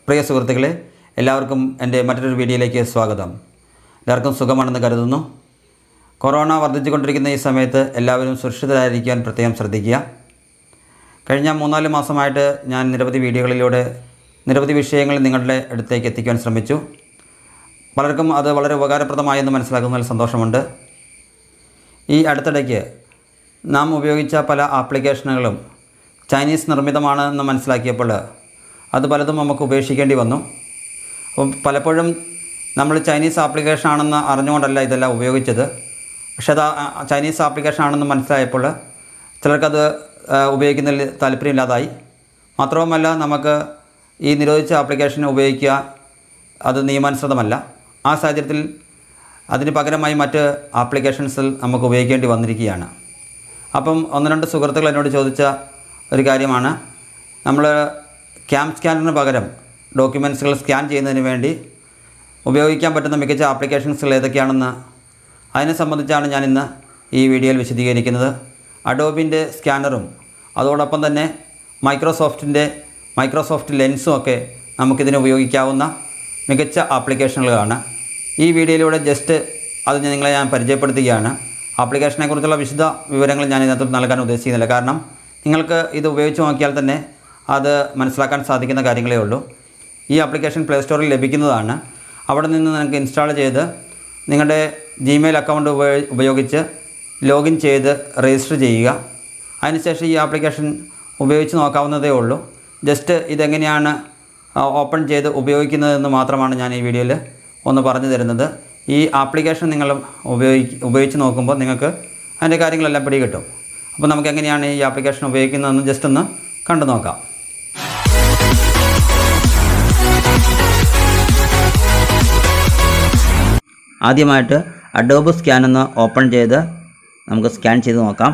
പ്രിയ സുഹൃത്തുക്കളെ എല്ലാവർക്കും എൻ്റെ മറ്റൊരു വീഡിയോയിലേക്ക് സ്വാഗതം എല്ലാവർക്കും സുഖമാണെന്ന് കരുതുന്നു കൊറോണ വർദ്ധിച്ചുകൊണ്ടിരിക്കുന്ന ഈ സമയത്ത് എല്ലാവരും സുരക്ഷിതരായിരിക്കാൻ പ്രത്യേകം ശ്രദ്ധിക്കുക കഴിഞ്ഞ മൂന്നാല് മാസമായിട്ട് ഞാൻ നിരവധി വീഡിയോകളിലൂടെ നിരവധി വിഷയങ്ങൾ നിങ്ങളുടെ അടുത്തേക്ക് എത്തിക്കാൻ ശ്രമിച്ചു പലർക്കും അത് വളരെ ഉപകാരപ്രദമായെന്ന് മനസ്സിലാക്കുന്നതിൽ സന്തോഷമുണ്ട് ഈ അടുത്തിടയ്ക്ക് നാം ഉപയോഗിച്ച പല ആപ്ലിക്കേഷനുകളും ചൈനീസ് നിർമ്മിതമാണെന്ന് മനസ്സിലാക്കിയപ്പോൾ അത് പലതും നമുക്ക് ഉപേക്ഷിക്കേണ്ടി വന്നു അപ്പം പലപ്പോഴും നമ്മൾ ചൈനീസ് ആപ്ലിക്കേഷൻ ആണെന്ന് അറിഞ്ഞുകൊണ്ടല്ല ഇതെല്ലാം ഉപയോഗിച്ചത് പക്ഷേ അത് ആ- ആ ചൈനീസ് ആപ്ലിക്കേഷൻ ആണെന്ന് മനസ്സിലായപ്പോൾ ചിലർക്കത് ആ, ഉപയോഗിക്കുന്നതിൽ താല്പര്യമില്ലാതായി മാത്രവുമല്ല നമുക്ക് ഈ നിരോധിച്ച ആപ്ലിക്കേഷൻ ഉപയോഗിക്കുക അത് നിയമാനുസൃതമല്ല ആ സാഹചര്യത്തിൽ അതിന് പകരമായി മറ്റ് ആപ്ലിക്കേഷൻസിൽ നമുക്ക് ഉപയോഗിക്കേണ്ടി വന്നിരിക്കുകയാണ് അപ്പം ഒന്ന് രണ്ട് സുഹൃത്തുക്കൾ എന്നോട് ചോദിച്ച ഒരു കാര്യമാണ് നമ്മൾ ക്യാം സ്കാനറിന് പകരം ഡോക്യുമെൻറ്റ്സുകൾ സ്കാൻ ചെയ്യുന്നതിന് വേണ്ടി ഉപയോഗിക്കാൻ പറ്റുന്ന മികച്ച ആപ്ലിക്കേഷൻസുകൾ ഏതൊക്കെയാണെന്ന് അതിനെ സംബന്ധിച്ചാണ് ഞാൻ ഇന്ന് ഈ വീഡിയോയിൽ വിശദീകരിക്കുന്നത് അഡോബിൻ്റെ സ്കാനറും അതോടൊപ്പം തന്നെ മൈക്രോസോഫ്റ്റിൻ്റെ മൈക്രോസോഫ്റ്റ് ലെൻസും ഒക്കെ നമുക്കിതിന് ഉപയോഗിക്കാവുന്ന മികച്ച ആപ്ലിക്കേഷനുകളാണ് ഈ വീഡിയോയിലൂടെ ജസ്റ്റ് അത് നിങ്ങളെ ഞാൻ പരിചയപ്പെടുത്തുകയാണ് ആപ്ലിക്കേഷനെക്കുറിച്ചുള്ള വിശദ വിവരങ്ങൾ ഞാൻ ഇതിനകത്ത് നൽകാൻ ഉദ്ദേശിക്കുന്നില്ല കാരണം നിങ്ങൾക്ക് ഇത് ഉപയോഗിച്ച് നോക്കിയാൽ തന്നെ അത് മനസ്സിലാക്കാൻ സാധിക്കുന്ന കാര്യങ്ങളേ ഉള്ളൂ ഈ ആപ്ലിക്കേഷൻ പ്ലേ സ്റ്റോറിൽ ലഭിക്കുന്നതാണ് അവിടെ നിന്ന് നിങ്ങൾക്ക് ഇൻസ്റ്റാൾ ചെയ്ത് നിങ്ങളുടെ ജിമെയിൽ അക്കൗണ്ട് ഉപയോ- ഉപയോഗിച്ച് ലോഗിൻ ചെയ്ത് രജിസ്റ്റർ ചെയ്യുക അതിനുശേഷം ഈ ആപ്ലിക്കേഷൻ ഉപയോഗിച്ച് നോക്കാവുന്നതേ ഉള്ളൂ ജസ്റ്റ് ഇതെങ്ങനെയാണ് ആ, ഓപ്പൺ ചെയ്ത് ഉപയോഗിക്കുന്നതെന്ന് മാത്രമാണ് ഞാൻ ഈ വീഡിയോയിൽ ഒന്ന് പറഞ്ഞു തരുന്നത് ഈ ആപ്ലിക്കേഷൻ നിങ്ങൾ ഉപയോഗി ഉപയോഗിച്ച് നോക്കുമ്പോൾ നിങ്ങൾക്ക് അതിൻ്റെ കാര്യങ്ങളെല്ലാം പിടികിട്ടും അപ്പോൾ നമുക്ക് എങ്ങനെയാണ് ഈ ആപ്ലിക്കേഷൻ ഉപയോഗിക്കുന്നതെന്ന് ജസ്റ്റ് ഒന്ന് കണ്ടു നോക്കാം ആദ്യമായിട്ട് അഡോബ് സ്കാൻ ഒന്ന് ഓപ്പൺ ചെയ്ത് നമുക്ക് സ്കാൻ ചെയ്ത് നോക്കാം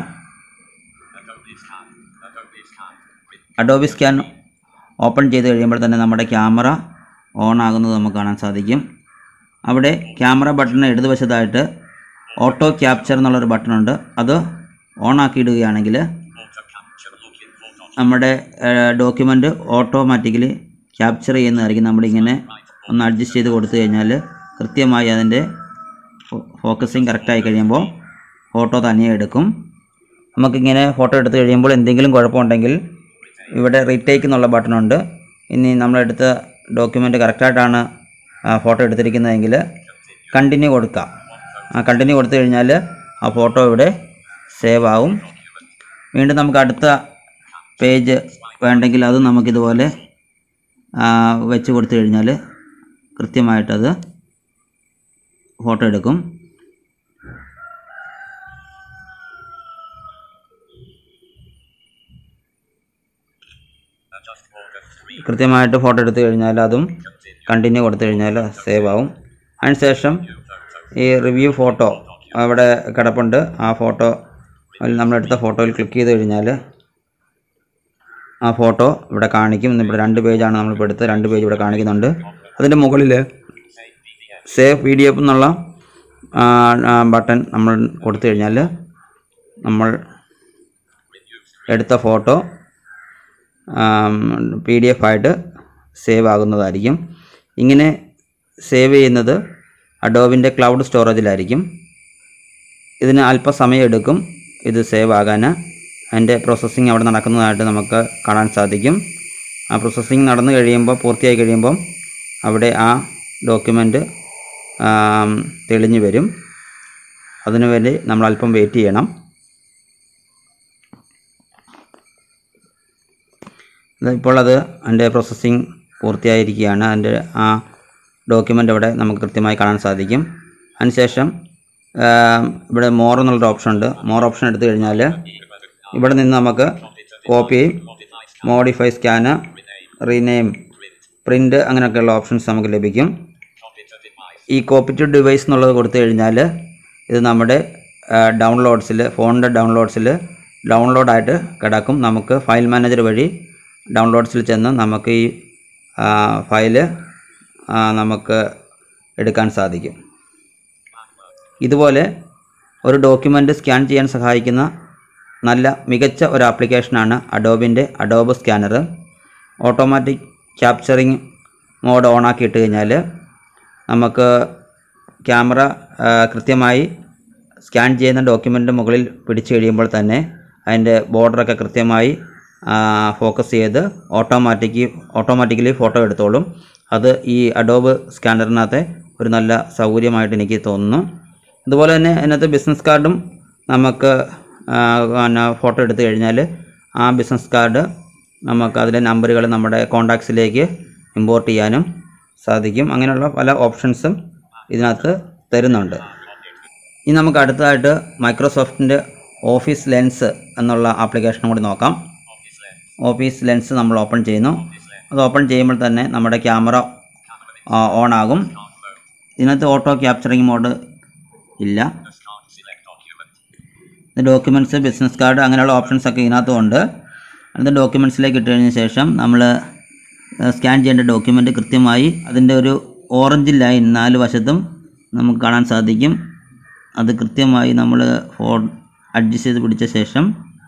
അഡോബി സ്കാൻ ഓപ്പൺ ചെയ്ത് കഴിയുമ്പോൾ തന്നെ നമ്മുടെ ക്യാമറ ഓൺ ആകുന്നത് നമുക്ക് കാണാൻ സാധിക്കും അവിടെ ക്യാമറ ബട്ടണിന് ഇടതുവശത്തായിട്ട് ഓട്ടോ ക്യാപ്ചർ എന്നുള്ളൊരു ബട്ടണുണ്ട് അത് ഓൺ ആക്കിയിടുകയാണെങ്കിൽ നമ്മുടെ ഡോക്യുമെൻ്റ് ഓട്ടോമാറ്റിക്കലി ക്യാപ്ചർ ചെയ്യുന്നതായിരിക്കും നമ്മളിങ്ങനെ ഒന്ന് അഡ്ജസ്റ്റ് ചെയ്ത് കൊടുത്തു കഴിഞ്ഞാൽ കൃത്യമായി അതിൻ്റെ ഫോക്കസിങ് കറക്റ്റായി കഴിയുമ്പോൾ ഫോട്ടോ തനിയെ എടുക്കും നമുക്കിങ്ങനെ ഫോട്ടോ എടുത്തു കഴിയുമ്പോൾ എന്തെങ്കിലും കുഴപ്പമുണ്ടെങ്കിൽ ഇവിടെ റീടേക്ക് എന്നുള്ള ബട്ടണുണ്ട് ഇനി നമ്മളെടുത്ത ഡോക്യുമെൻ്റ് കറക്റ്റായിട്ടാണ് ഫോട്ടോ എടുത്തിരിക്കുന്നതെങ്കിൽ കണ്ടിന്യൂ കൊടുക്കാം ആ കണ്ടിന്യൂ കൊടുത്തു കഴിഞ്ഞാൽ ആ ഫോട്ടോ ഇവിടെ സേവ് ആവും വീണ്ടും നമുക്ക് അടുത്ത പേജ് വേണ്ടെങ്കിൽ അത് നമുക്കിതുപോലെ ആ, വെച്ച് കൊടുത്തു കഴിഞ്ഞാൽ കൃത്യമായിട്ടത് ഫോട്ടോ എടുക്കും കൃത്യമായിട്ട് ഫോട്ടോ എടുത്തു കഴിഞ്ഞാൽ അതും കണ്ടിന്യൂ കൊടുത്തു കഴിഞ്ഞാൽ സേവ് ആവും അതിനുശേഷം ഈ റിവ്യൂ ഫോട്ടോ അവിടെ കിടപ്പുണ്ട് ആ ഫോട്ടോ അതിൽ നമ്മളെടുത്ത ഫോട്ടോയിൽ ക്ലിക്ക് ചെയ്ത് കഴിഞ്ഞാൽ ആ ഫോട്ടോ ഇവിടെ കാണിക്കും ഇവിടെ രണ്ട് പേജാണ് നമ്മളിപ്പോൾ എടുത്തത് രണ്ട് പേജ് ഇവിടെ കാണിക്കുന്നുണ്ട് അതിൻ്റെ മുകളിൽ സേവ് പി ഡി എഫ് എന്നുള്ള ബട്ടൺ നമ്മൾ കൊടുത്തു കഴിഞ്ഞാൽ നമ്മൾ എടുത്ത ഫോട്ടോ പി ഡി എഫ് ആയിട്ട് സേവ് ആകുന്നതായിരിക്കും ഇങ്ങനെ സേവ് ചെയ്യുന്നത് അഡോബിൻ്റെ ക്ലൗഡ് സ്റ്റോറേജിലായിരിക്കും ഇതിന് അല്പസമയം എടുക്കും ഇത് സേവ് ആകാൻ അതിൻ്റെ പ്രോസസ്സിങ് അവിടെ നടക്കുന്നതായിട്ട് നമുക്ക് കാണാൻ സാധിക്കും ആ പ്രോസസ്സിങ് നടന്നു കഴിയുമ്പോൾ പൂർത്തിയായി കഴിയുമ്പം അവിടെ ആ ഡോക്യുമെൻ്റ് തെളിഞ്ഞു വരും അതിനു വേണ്ടി നമ്മൾ അല്പം വെയിറ്റ് ചെയ്യണം ഇത് ഇപ്പോൾ അത് അതിൻ്റെ പ്രോസസ്സിങ് പൂർത്തിയായിരിക്കുകയാണ് അതിൻ്റെ ആ ഡോക്യുമെൻ്റ് അവിടെ നമുക്ക് കൃത്യമായി കാണാൻ സാധിക്കും അതിനുശേഷം ആ, ഇവിടെ മോർ എന്നുള്ളൊരു ഓപ്ഷൻ ഉണ്ട് മോർ ഓപ്ഷൻ എടുത്തു കഴിഞ്ഞാൽ ഇവിടെ നിന്ന് നമുക്ക് copy modify scan rename print അങ്ങനെയൊക്കെയുള്ള ഓപ്ഷൻസ് നമുക്ക് ലഭിക്കും ഈ കോപ്പി ടു ഡിവൈസ് എന്നുള്ളത് കൊടുത്തു കഴിഞ്ഞാൽ ഇത് നമ്മുടെ ഡൗൺലോഡ്സിൽ ഫോണിൻ്റെ ഡൗൺലോഡ്സിൽ ഡൗൺലോഡായിട്ട് കിടക്കും നമുക്ക് ഫയൽ മാനേജർ വഴി ഡൗൺലോഡ്സിൽ ചെന്ന് നമുക്ക് ഈ ഫയല് നമുക്ക് എടുക്കാൻ സാധിക്കും ഇതുപോലെ ഒരു ഡോക്യുമെൻ്റ് സ്കാൻ ചെയ്യാൻ സഹായിക്കുന്ന നല്ല മികച്ച ഒരു ആപ്ലിക്കേഷനാണ് അഡോബിൻ്റെ Adobe scanner automatic capturing mode on ആക്കി ഇട്ട് കഴിഞ്ഞാൽ നമുക്ക് ക്യാമറ ആ, കൃത്യമായി സ്കാൻ ചെയ്യുന്ന ഡോക്യുമെൻ്റ് മുകളിൽ പിടിച്ചു കഴിയുമ്പോൾ തന്നെ അതിൻ്റെ ബോർഡറൊക്കെ കൃത്യമായി ഫോക്കസ് ചെയ്ത് ഓട്ടോമാറ്റിക് ഓട്ടോമാറ്റിക്കലി ഫോട്ടോ എടുത്തോളും അത് ഈ അഡോബ് സ്കാനറിനകത്തെ ഒരു നല്ല സൗകര്യമായിട്ട് എനിക്ക് തോന്നുന്നു അതുപോലെ തന്നെ അതിനകത്ത് ബിസിനസ് കാർഡും നമുക്ക് ആ, പിന്നെ ഫോട്ടോ എടുത്തു കഴിഞ്ഞാൽ ആ ബിസിനസ് കാർഡ് നമുക്ക് അതിലെ നമ്പറുകൾ നമ്മുടെ കോണ്ടാക്ട്സിലേക്ക് ഇമ്പോർട്ട് ചെയ്യാനും സാധിക്കും അങ്ങനെയുള്ള പല ഓപ്ഷൻസും ഇതിനകത്ത് തരുന്നുണ്ട് ഇനി നമുക്ക് അടുത്തതായിട്ട് മൈക്രോസോഫ്റ്റിൻ്റെ ഓഫീസ് ലെൻസ് എന്നുള്ള ആപ്ലിക്കേഷനും കൂടി നോക്കാം ഓഫീസ് ലെൻസ് നമ്മൾ ഓപ്പൺ ചെയ്യുന്നു അത് ഓപ്പൺ ചെയ്യുമ്പോൾ തന്നെ നമ്മുടെ ക്യാമറ ഓൺ ആകും ഇതിനകത്ത് ഓട്ടോ ക്യാപ്ചറിങ് മോഡ് ഇല്ല ഇത് ഡോക്യുമെൻറ്റ്സ് ബിസിനസ് കാർഡ് അങ്ങനെയുള്ള ഓപ്ഷൻസ് ഒക്കെ ഇതിനകത്തും ഉണ്ട് അത് ഡോക്യുമെൻറ്റ്സിലേക്ക് ഇട്ട് കഴിഞ്ഞ ശേഷം നമ്മൾ സ്കാൻ ചെയ്യേണ്ട ഡോക്യുമെൻ്റ് കൃത്യമായി അതിൻ്റെ ഒരു ഓറഞ്ച് ലൈൻ നാല് വശത്തും നമുക്ക് കാണാൻ സാധിക്കും അത് കൃത്യമായി നമ്മൾ ഫോൺ അഡ്ജസ്റ്റ് ചെയ്ത് പിടിച്ച ശേഷം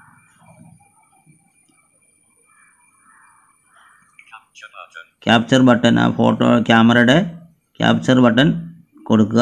ക്യാപ്ചർ ബട്ടൺ ആ ഫോട്ടോ ക്യാമറയുടെ ക്യാപ്ചർ ബട്ടൺ കൊടുക്കുക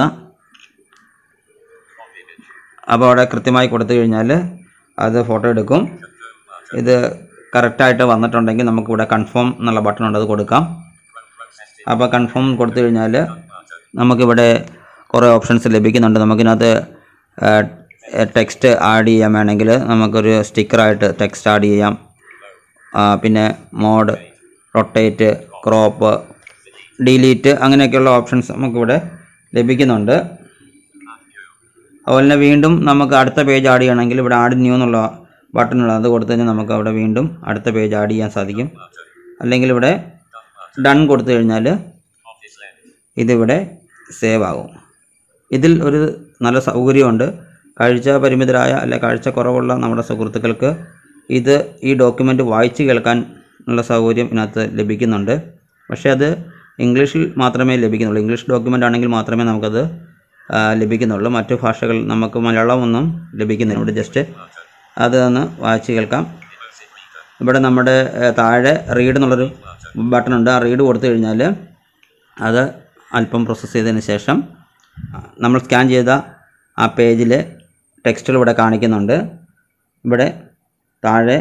അപ്പോൾ അവിടെ കൃത്യമായി കൊടുത്തു കഴിഞ്ഞാൽ അത് ഫോട്ടോ എടുക്കും ഇത് കറക്റ്റായിട്ട് വന്നിട്ടുണ്ടെങ്കിൽ നമുക്കിവിടെ കൺഫേം എന്നുള്ള ബട്ടൺ ഉണ്ട് അത് കൊടുക്കാം അപ്പോൾ കൺഫേം കൊടുത്തു കഴിഞ്ഞാൽ നമുക്കിവിടെ കുറേ ഓപ്ഷൻസ് ലഭിക്കുന്നുണ്ട് നമുക്കിനകത്ത് ടെക്സ്റ്റ് ആഡ് ചെയ്യാൻ വേണമെങ്കിൽ നമുക്കൊരു സ്റ്റിക്കറായിട്ട് ടെക്സ്റ്റ് ആഡ് ചെയ്യാം ആ, പിന്നെ മോഡ് റൊട്ടേറ്റ് ക്രോപ്പ് ഡിലീറ്റ് അങ്ങനെയൊക്കെയുള്ള ഓപ്ഷൻസ് നമുക്കിവിടെ ലഭിക്കുന്നുണ്ട് അതുപോലെ തന്നെ വീണ്ടും നമുക്ക് അടുത്ത പേജ് ആഡ് ചെയ്യണമെങ്കിൽ ഇവിടെ ആഡ് ന്യൂ എന്നുള്ള ബട്ടണുള്ള അത് കൊടുത്തു കഴിഞ്ഞാൽ നമുക്ക് അവിടെ വീണ്ടും അടുത്ത പേജ് ആഡ് ചെയ്യാൻ സാധിക്കും അല്ലെങ്കിൽ ഇവിടെ ഡൺ കൊടുത്തു കഴിഞ്ഞാൽ ഇതിവിടെ സേവ് ആകും ഇതിൽ ഒരു നല്ല സൗകര്യമുണ്ട് കാഴ്ച പരിമിതരായ അല്ലെ കാഴ്ച കുറവുള്ള നമ്മുടെ സുഹൃത്തുക്കൾക്ക് ഇത് ഈ ഡോക്യുമെൻ്റ് വായിച്ച് കേൾക്കാൻ ഉള്ള സൗകര്യം ഇതിനകത്ത് ലഭിക്കുന്നുണ്ട് പക്ഷേ അത് ഇംഗ്ലീഷിൽ മാത്രമേ ലഭിക്കുന്നുള്ളൂ ഇംഗ്ലീഷ് ഡോക്യുമെൻ്റ് ആണെങ്കിൽ മാത്രമേ നമുക്കത് ആ, ലഭിക്കുന്നുള്ളൂ മറ്റു ഭാഷകൾ നമുക്ക് മലയാളമൊന്നും ലഭിക്കുന്നില്ല ഇവിടെ ജസ്റ്റ് അത് ഒന്ന് വായിച്ച് കേൾക്കാം ഇവിടെ നമ്മുടെ ഏ, താഴെ റീഡ് എന്നുള്ളൊരു ബട്ടൺ ഉണ്ട് ആ റീഡ് കൊടുത്തു കഴിഞ്ഞാൽ അത് അല്പം പ്രോസസ്സ് ചെയ്തതിന് ശേഷം ആ, നമ്മൾ സ്കാൻ ചെയ്ത ആ പേജിൽ ടെക്സ്റ്റുകൾ ഇവിടെ കാണിക്കുന്നുണ്ട് ഇവിടെ താഴെ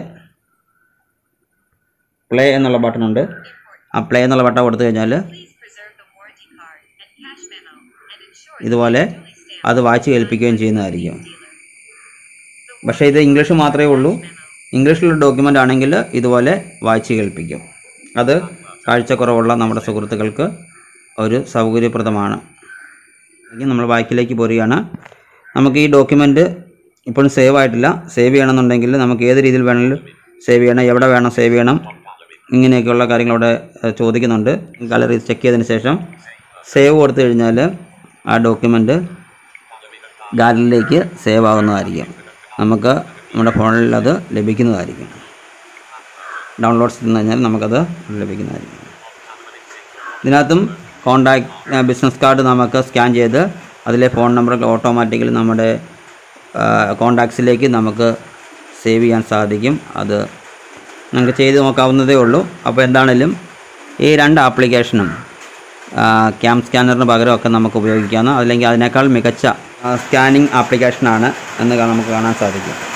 പ്ലേ എന്നുള്ള ബട്ടൺ ഉണ്ട് ആ പ്ലേ എന്നുള്ള ബട്ടൺ കൊടുത്തു കഴിഞ്ഞാൽ Please preserve the warranty card and cash memo and ensure ഇതുപോലെ അത് വായിച്ച് കേൾപ്പിക്കുകയും ചെയ്യുന്നതായിരിക്കും പക്ഷേ ഇത് ഇംഗ്ലീഷ് മാത്രമേ ഉള്ളൂ ഇംഗ്ലീഷിലുള്ള ഡോക്യുമെൻ്റ് ആണെങ്കിൽ ഇതുപോലെ വായിച്ച് കേൾപ്പിക്കും അത് കാഴ്ചക്കുറവുള്ള നമ്മുടെ സുഹൃത്തുക്കൾക്ക് ഒരു സൗകര്യപ്രദമാണ് ഇനി നമ്മൾ ബാക്കിലേക്ക് പോരുകയാണ് നമുക്ക് ഈ ഡോക്യുമെൻ്റ് ഇപ്പോഴും സേവ് ആയിട്ടില്ല സേവ് ചെയ്യണമെന്നുണ്ടെങ്കിൽ നമുക്ക് ഏത് രീതിയിൽ വേണമെങ്കിലും സേവ് ചെയ്യണം എവിടെ വേണം സേവ് ചെയ്യണം ഇങ്ങനെയൊക്കെയുള്ള കാര്യങ്ങൾ ഇവിടെ ഏഹ്, ചോദിക്കുന്നുണ്ട് ഗാലറി ചെക്ക് ചെയ്തതിന് ശേഷം സേവ് കൊടുത്തു കഴിഞ്ഞാൽ ആ ഡോക്യുമെൻ്റ് ഗാലറിയിലേക്ക് സേവ് ആകുന്നതായിരിക്കും നമുക്ക് നമ്മുടെ ഫോണിൽ അത് ലഭിക്കുന്നതായിരിക്കും ഡൗൺലോഡ്സ് നിന്ന് കഴിഞ്ഞാൽ നമുക്കത് ലഭിക്കുന്നതായിരിക്കും ഇതിനകത്തും കോണ്ടാക്ട് ബിസിനസ് കാർഡ് നമുക്ക് സ്കാൻ ചെയ്ത് അതിലെ ഫോൺ നമ്പർ ഓട്ടോമാറ്റിക്കലി നമ്മുടെ കോണ്ടാക്ട്സിലേക്ക് നമുക്ക് സേവ് ചെയ്യാൻ സാധിക്കും അത് നമുക്ക് ചെയ്ത് നോക്കാവുന്നതേ ഉള്ളൂ അപ്പോൾ എന്താണേലും ഈ രണ്ട് ആപ്ലിക്കേഷനും ക്യാം സ്കാനറിന് പകരമൊക്കെ നമുക്ക് ഉപയോഗിക്കാവുന്ന അല്ലെങ്കിൽ അതിനേക്കാൾ മികച്ച സ്കാനിങ് ആപ്ലിക്കേഷനാണ് എന്ന് കാ- നമുക്ക് കാണാൻ സാധിക്കും